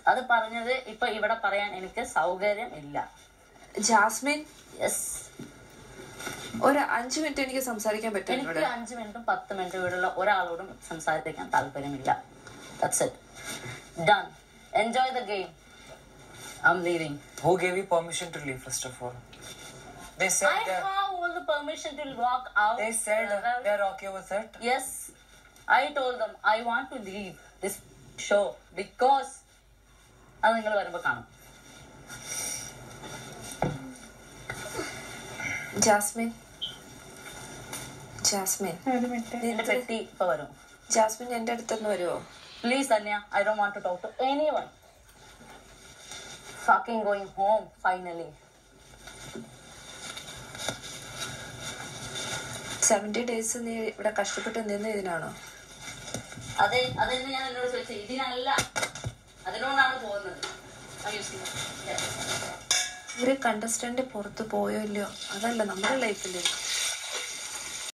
അത് പറഞ്ഞത് ഇപ്പൊ ഇവിടെ പറയാൻ എനിക്ക് സൗകര്യം ഇല്ല ജാസ്മിൻ യെസ് ഒരു അഞ്ചു മിനിറ്റ് എനിക്ക് സംസാരിക്കാൻ പറ്റും എനിക്ക് ഇവിടെ അഞ്ച് മിനിറ്റും പത്ത് മിനിറ്റും ഇവിടെയുള്ള ഒരാളോടും സംസാരിക്കാൻ താല്പര്യമില്ല that's it done enjoy the game I'm leaving Who gave you permission to leave, first of all? They said I they're, have all the permission to walk out. they said they're okay with it. Yes, I told them I want to leave this show because അത് നിങ്ങൾ വരുമ്പോ കാണും Jasmine Jasmine എന്റെ പെട്ടി ഇപ്പൊ വരും Jasmine എന്റെ അടുത്തൊന്ന് വരുമോ പ്ലീസ് അന്യ I don't want to talk to anyone fucking going home finally seventy days നീ ഇവിടെ കഷ്ടപ്പെട്ട് നിന്ന് ഇതിനാണോ അതെ അതെന്നെ ഞാൻ എന്നോട് ചോദിച്ചത് ഇതിനല്ല അതിനോടാണ് പോകുന്നത് Are you serious? Yes. ഒരു കണ്ടസ്റ്റന്റ് പുറത്ത് പോയോ ഇല്ലയോ അതല്ല നമ്മുടെ ലൈഫിൽ